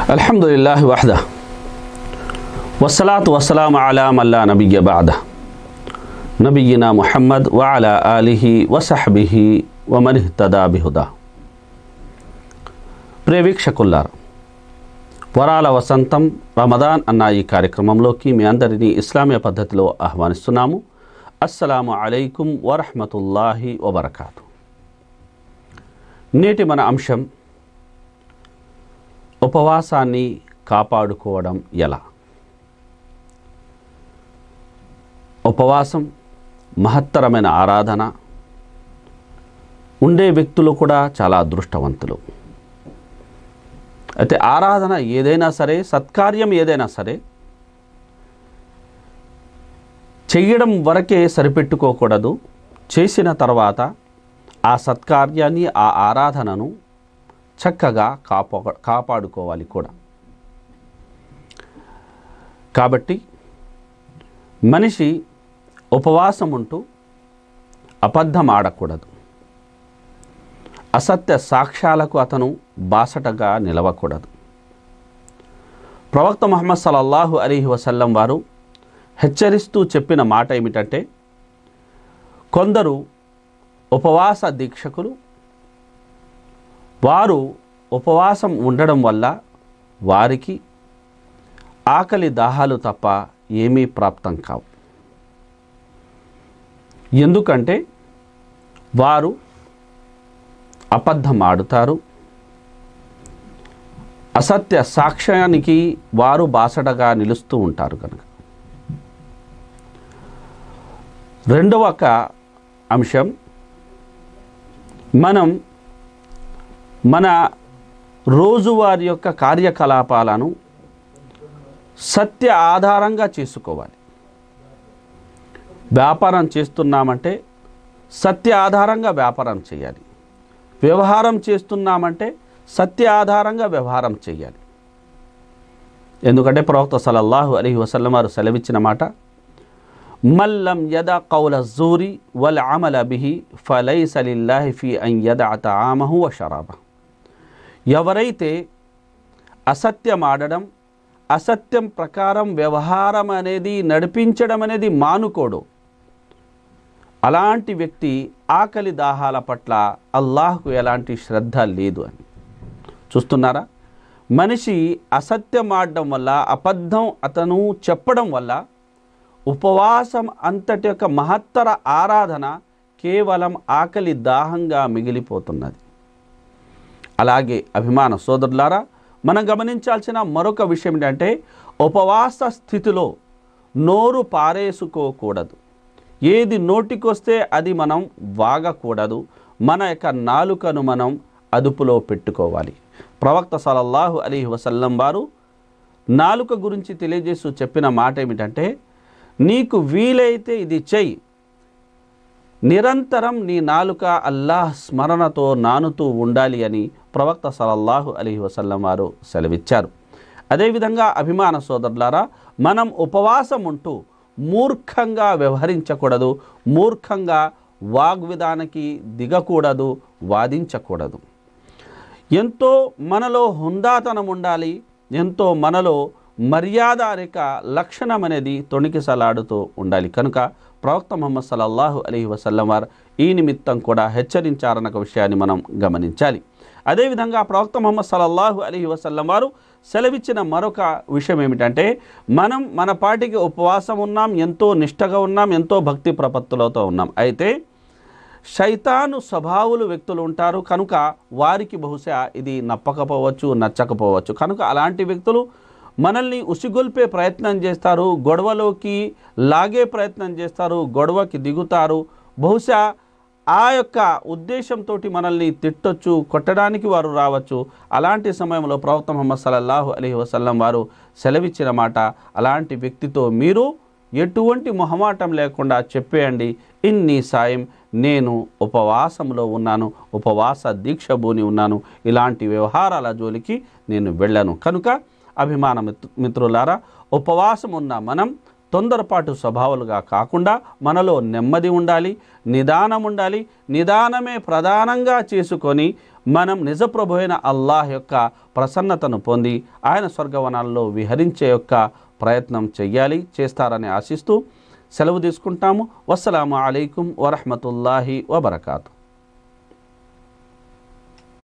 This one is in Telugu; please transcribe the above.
الحمد لله وحده والصلاة والسلام على من لا نبي بعده نبينا محمد وعلى آله وصحبه ومن اهتدى بهداه ప్రియ వీక్షకుల్లారా వరాల వసంతం రమదాన్ అన్న ఈ కార్యక్రమంలోకి మీ అందరినీ ఇస్లామీయ పద్ధతిలో ఆహ్వానిస్తున్నాము అస్సలాము అలైకుం వరహమతుల్లాహి వబర్కాతు నేటి మన అంశం ఉపవాసాన్ని కాపాడుకోవడం ఎలా ఉపవాసం మహత్తరమైన ఆరాధన ఉండే వ్యక్తులు కూడా చాలా అదృష్టవంతులు అయితే ఆరాధన ఏదైనా సరే సత్కార్యం ఏదైనా సరే చెయ్యడం వరకే సరిపెట్టుకోకూడదు చేసిన తర్వాత ఆ సత్కార్యాన్ని ఆ ఆరాధనను చక్కగా కాపా కాపాడుకోవాలి కూడా కాబట్టి మనిషి ఉపవాసం ఉంటూ అబద్ధం ఆడకూడదు అసత్య సాక్ష్యాలకు అతను బాసటగా నిలవకూడదు ప్రవక్త ముహమ్మద్ సల్లల్లాహు అలీహి వసల్లం వారు హెచ్చరిస్తూ చెప్పిన మాట ఏమిటంటే కొందరు ఉపవాస దీక్షకులు వారు ఉపవాసం ఉండడం వల్ల వారికి ఆకలి దాహాలు తప్ప ఏమీ ప్రాప్తం కావు ఎందుకంటే వారు అబద్ధం ఆడుతారు అసత్య సాక్ష్యానికి వారు బాసటగా నిలుస్తూ ఉంటారు కనుక రెండవ ఒక అంశం మనం మన రోజువారి యొక్క కార్యకలాపాలను సత్య ఆధారంగా చేసుకోవాలి వ్యాపారం చేస్తున్నామంటే సత్య ఆధారంగా వ్యాపారం చేయాలి వ్యవహారం చేస్తున్నామంటే సత్య ఆధారంగా వ్యవహారం చేయాలి ఎందుకంటే ప్రవక్త సలల్లాహు అలీ వసల్లం వారు సెలవిచ్చిన మాట మల్లం యద కౌల జూరి వల్ అమల బిహి ఫలై సలిల్లాహి ఫీ అన్ యద తామహు వ షరాబ ఎవరైతే అసత్యం ఆడడం అసత్యం ప్రకారం వ్యవహారం అనేది నడిపించడం అనేది మానుకోడు అలాంటి వ్యక్తి ఆకలి దాహాల పట్ల అల్లాహకు ఎలాంటి శ్రద్ధ లేదు అని చూస్తున్నారా మనిషి అసత్యం ఆడడం వల్ల అబద్ధం అతను చెప్పడం వల్ల ఉపవాసం అంతటి యొక్క మహత్తర ఆరాధన కేవలం ఆకలి దాహంగా మిగిలిపోతున్నది అలాగే అభిమాన సోదరులారా మనం గమనించాల్సిన మరొక విషయం ఏంటంటే ఉపవాస స్థితిలో నోరు పారేసుకోకూడదు ఏది నోటికొస్తే అది మనం వాగకూడదు మన యొక్క నాలుకను మనం అదుపులో పెట్టుకోవాలి ప్రవక్త సలల్లాహు అలీ వసల్లం వారు నాలుక గురించి తెలియజేస్తూ చెప్పిన మాట ఏమిటంటే నీకు వీలైతే ఇది చెయ్యి నిరంతరం నీ నాలుక అల్లాహ్ స్మరణతో నానుతూ ఉండాలి అని ప్రవక్త సలల్లాహు అలీ వసల్లం వారు సెలవిచ్చారు అదేవిధంగా అభిమాన సోదరులారా మనం ఉపవాసం ఉంటూ మూర్ఖంగా వ్యవహరించకూడదు మూర్ఖంగా వాగ్విధానికి దిగకూడదు వాదించకూడదు ఎంతో మనలో హుందాతనం ఉండాలి ఎంతో మనలో మర్యాదారిక లక్షణం అనేది తొణికిసలాడుతూ ఉండాలి కనుక ప్రవక్త ముహమ్మద్ సల్లల్లాహు అలీ వసల్లం వారు ఈ నిమిత్తం కూడా హెచ్చరించారన్న విషయాన్ని మనం గమనించాలి అదేవిధంగా ప్రవక్త ముహమ్మద్ సల్లల్లాహు అలీ వసల్లం వారు సెలవిచ్చిన మరొక విషయం ఏమిటంటే మనం మన పాటికి ఉపవాసం ఉన్నాం ఎంతో నిష్టగా ఉన్నాం ఎంతో భక్తి ప్రపత్తులతో ఉన్నాం అయితే శైతాను స్వభావులు వ్యక్తులు ఉంటారు కనుక వారికి బహుశా ఇది నప్పకపోవచ్చు నచ్చకపోవచ్చు కనుక అలాంటి వ్యక్తులు మనల్ని ఉసిగొల్పే ప్రయత్నం చేస్తారు గొడవలోకి లాగే ప్రయత్నం చేస్తారు గొడవకి దిగుతారు బహుశా ఆ యొక్క ఉద్దేశంతో మనల్ని తిట్టొచ్చు కొట్టడానికి వారు రావచ్చు అలాంటి సమయంలో ప్రవక్త ముహమ్మద్ సల్లల్లాహు అలీ వసల్లం వారు సెలవిచ్చిన మాట అలాంటి వ్యక్తితో మీరు ఎటువంటి మొహమాటం లేకుండా చెప్పేయండి ఇన్ని సాయం నేను ఉపవాసంలో ఉన్నాను ఉపవాస దీక్ష భూని ఉన్నాను ఇలాంటి వ్యవహారాల జోలికి నేను వెళ్ళను కనుక అభిమాన మిత్రు మిత్రులారా ఉపవాసం ఉన్న మనం తొందరపాటు స్వభావాలుగా కాకుండా మనలో నెమ్మది ఉండాలి నిదానం ఉండాలి నిదానమే ప్రధానంగా చేసుకొని మనం నిజప్రభు అయిన అల్లాహ్ యొక్క ప్రసన్నతను పొంది ఆయన స్వర్గవనాల్లో విహరించే యొక్క ప్రయత్నం చెయ్యాలి చేస్తారని ఆశిస్తూ సెలవు తీసుకుంటాము వస్సలాము అలైకుం వరహమతుల్లాహి వబర్కాతు